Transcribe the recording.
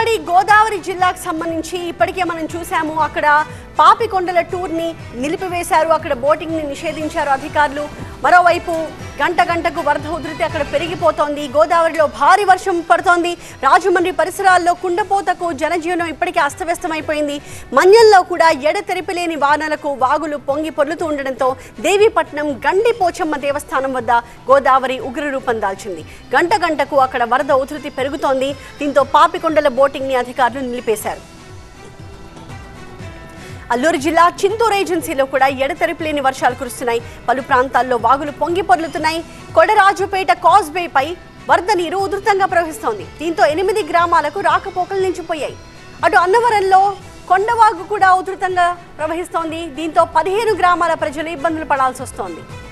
ఉమ్మడి గోదావరి జిల్లాకు సంబంధించి ఇప్పటికే మనం చూసాము అక్కడ పాపికొండల టూర్ని నిలిపివేశారు అక్కడ బోటింగ్ని నిషేధించారు అధికారులు మరోవైపు గంట గంటకు వరద ఉధృతి అక్కడ పెరిగిపోతోంది గోదావరిలో భారీ వర్షం పడుతోంది రాజమండ్రి పరిసరాల్లో కుండపోతకు జనజీవనం ఇప్పటికే అస్తవ్యస్తమైపోయింది మన్యంలో కూడా ఎడతెరిపి లేని వానలకు వాగులు పొంగి పొర్లుతూ ఉండడంతో దేవీపట్నం గండి పోచమ్మ దేవస్థానం వద్ద గోదావరి ఉగ్రరూపం దాల్చింది గంట గంటకు అక్కడ వరద ఉధృతి పెరుగుతోంది దీంతో పాపికొండల బోటింగ్ ని అధికారులు నిలిపేశారు అల్లూరు జిల్లా చింతూరు ఏజెన్సీలో కూడా ఎడతెరిపి లేని వర్షాలు కురుస్తున్నాయి పలు ప్రాంతాల్లో వాగులు పొంగి పొర్లుతున్నాయి కొడరాజుపేట కాజ్వేపై వరద నీరు ఉధృతంగా ప్రవహిస్తోంది దీంతో ఎనిమిది గ్రామాలకు రాకపోకలు నిలిచిపోయాయి అటు అన్నవరంలో కొండవాగు కూడా ఉధృతంగా ప్రవహిస్తోంది దీంతో పదిహేను గ్రామాల ప్రజలు ఇబ్బందులు పడాల్సి వస్తోంది